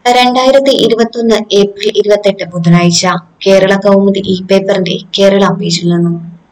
രണ്ടായിരത്തി ഇരുപത്തൊന്ന് ഏപ്രിൽ ഇരുപത്തെട്ട് ബുധനാഴ്ച കേരള കൗമുദി ഇ പേപ്പറിന്റെ കേരള പേജിൽ നിന്നും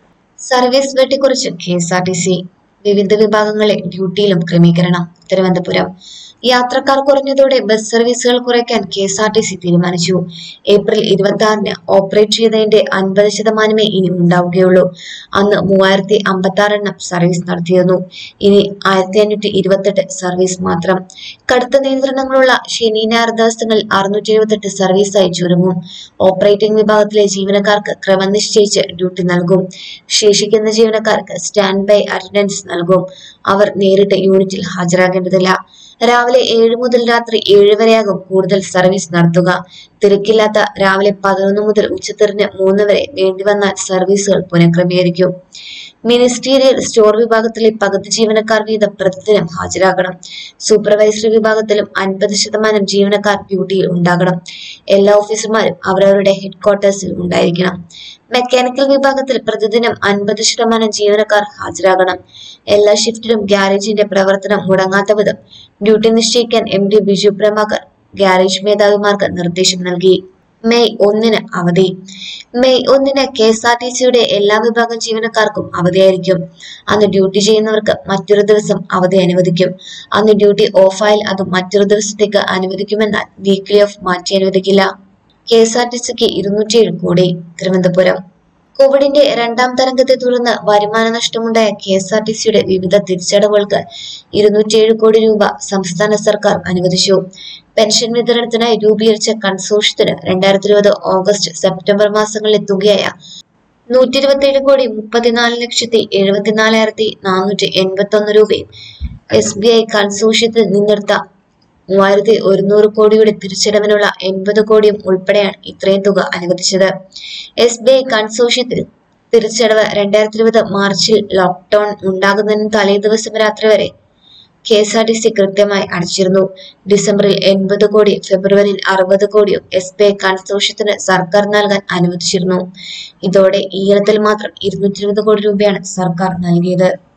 സർവീസ് വെട്ടിക്കുറച്ച് K S R T C വിവിധ വിഭാഗങ്ങളിലെ ഡ്യൂട്ടിയിലും ക്രമീകരണം തിരുവനന്തപുരം യാത്രക്കാർ കുറഞ്ഞതോടെ ബസ് സർവീസുകൾ കുറയ്ക്കാൻ K S R T C തീരുമാനിച്ചു ഏപ്രിൽ ഇരുപത്തി ആറിന് ഓപ്പറേറ്റ് ചെയ്തതിന്റെ അൻപത് ശതമാനമേ ഇനി ഉണ്ടാവുകയുള്ളൂ അന്ന് മൂവായിരത്തി അമ്പത്തി ആറ് എണ്ണം സർവീസ് നടത്തിയിരുന്നു ഇനി ആയിരത്തി അഞ്ഞൂറ്റി ഇരുപത്തെട്ട് സർവീസ് മാത്രം കടുത്ത നിയന്ത്രണങ്ങളുള്ള ശനി ഞായർ ദിവസങ്ങളിൽ അറുന്നൂറ്റി എഴുപത്തെട്ട് സർവീസായി ചുരുങ്ങും ഓപ്പറേറ്റിംഗ് വിഭാഗത്തിലെ ജീവനക്കാർക്ക് ക്രമം നിശ്ചയിച്ച് ഡ്യൂട്ടി നൽകും ശേഷിക്കുന്ന ജീവനക്കാർക്ക് സ്റ്റാൻഡ് ബൈ അറ്റൻഡൻസ് നൽകും അവർ നേരിട്ട് യൂണിറ്റിൽ ഹാജരാകേണ്ടതില്ല രാവിലെ ഏഴ് മുതൽ രാത്രി ഏഴ് വരെയാകും കൂടുതൽ സർവീസ് നടത്തുക തിരക്കില്ലാത്ത രാവിലെ പതിനൊന്ന് മുതൽ ഉച്ചതിരിഞ്ഞ് മൂന്ന് വരെ വേണ്ടിവന്നാൽ സർവീസുകൾ പുനഃക്രമീകരിക്കും മിനിസ്റ്റീരിയൽ സ്റ്റോർ വിഭാഗത്തിലെ പകുതി ജീവനക്കാർ വീതം പ്രതിദിനം ഹാജരാകണം സൂപ്പർവൈസറി വിഭാഗത്തിലും അൻപത് ശതമാനം ജീവനക്കാർ ഡ്യൂട്ടിയിൽ ഉണ്ടാകണം എല്ലാ ഓഫീസർമാരും അവരവരുടെ ഹെഡ് ക്വാർട്ടേഴ്സിൽ ഉണ്ടായിരിക്കണം മെക്കാനിക്കൽ വിഭാഗത്തിൽ പ്രതിദിനം അൻപത് ശതമാനം ജീവനക്കാർ ഹാജരാകണം എല്ലാ ഷിഫ്റ്റിലും ഗ്യാരേജിന്റെ പ്രവർത്തനം മുടങ്ങാത്ത വിധം ഡ്യൂട്ടി നിശ്ചയിക്കാൻ M D Biju Prabhakar garage മേധാവിമാർക്ക് നിർദ്ദേശം നൽകി മെയ് ഒന്നിന് അവധി മെയ് ഒന്നിന് കെ എസ് ആർ ടി സിയുടെ എല്ലാ വിഭാഗം ജീവനക്കാർക്കും അവധിയായിരിക്കും അന്ന് ഡ്യൂട്ടി ചെയ്യുന്നവർക്ക് മറ്റൊരു ദിവസം അവധി അനുവദിക്കും അന്ന് ഡ്യൂട്ടി ഓഫായാൽ അത് മറ്റൊരു ദിവസത്തേക്ക് അനുവദിക്കുമെന്നാൽ വീക്ക്ലി ഓഫ് മാറ്റി അനുവദിക്കില്ല കെ എസ് ആർ ടി സിക്ക് ഇരുന്നൂറ്റിയേഴ് കോടി തിരുവനന്തപുരം കോവിഡിന്റെ രണ്ടാം തരംഗത്തെ തുടർന്ന് വരുമാന നഷ്ടമുണ്ടായ കെ എസ് ആർ ടി സിയുടെ വിവിധ തിരിച്ചടവുകൾക്ക് ഇരുന്നൂറ്റിയേഴ് കോടി രൂപ സംസ്ഥാന സർക്കാർ അനുവദിച്ചു പെൻഷൻ വിതരണത്തിനായി രൂപീകരിച്ച കൺസോഷ്യത്തിന് രണ്ടായിരത്തി ഇരുപത് ഓഗസ്റ്റ് സെപ്റ്റംബർ മാസങ്ങളിലെ തുകയായ നൂറ്റി ഇരുപത്തിയേഴ് കോടി മുപ്പത്തിനാല് ലക്ഷത്തി എഴുപത്തിനാലായിരത്തി നാനൂറ്റി എൺപത്തി ഒന്ന് രൂപയും എസ് ബി ഐ കൺസോഷ്യത്തിൽ നിന്നെടുത്ത മൂവായിരത്തി ഒരുന്നൂറ് കോടിയുടെ തിരിച്ചടവിനുള്ള എൺപത് കോടിയും ഉൾപ്പെടെയാണ് ഇത്രയും തുക അനുവദിച്ചത് എസ് ബി ഐ കൺസോഷ്യത്തിൽ തിരിച്ചടവ് രണ്ടായിരത്തി ഇരുപത് മാർച്ചിൽ ലോക്ക്ഡൌൺ ഉണ്ടാകുന്നതിന് തലേ ദിവസം രാത്രി വരെ K S R T C കൃത്യമായി അടച്ചിരുന്നു ഡിസംബറിൽ എൺപത് കോടി ഫെബ്രുവരിയിൽ അറുപത് കോടിയും എസ് ബി ഐ കൺസോഷ്യത്തിന് സർക്കാർ നൽകാൻ അനുവദിച്ചിരുന്നു ഇതോടെ ഈ ഇനത്തിൽ മാത്രം ഇരുന്നൂറ്റി ഇരുപത് കോടി രൂപയാണ് സർക്കാർ നൽകിയത്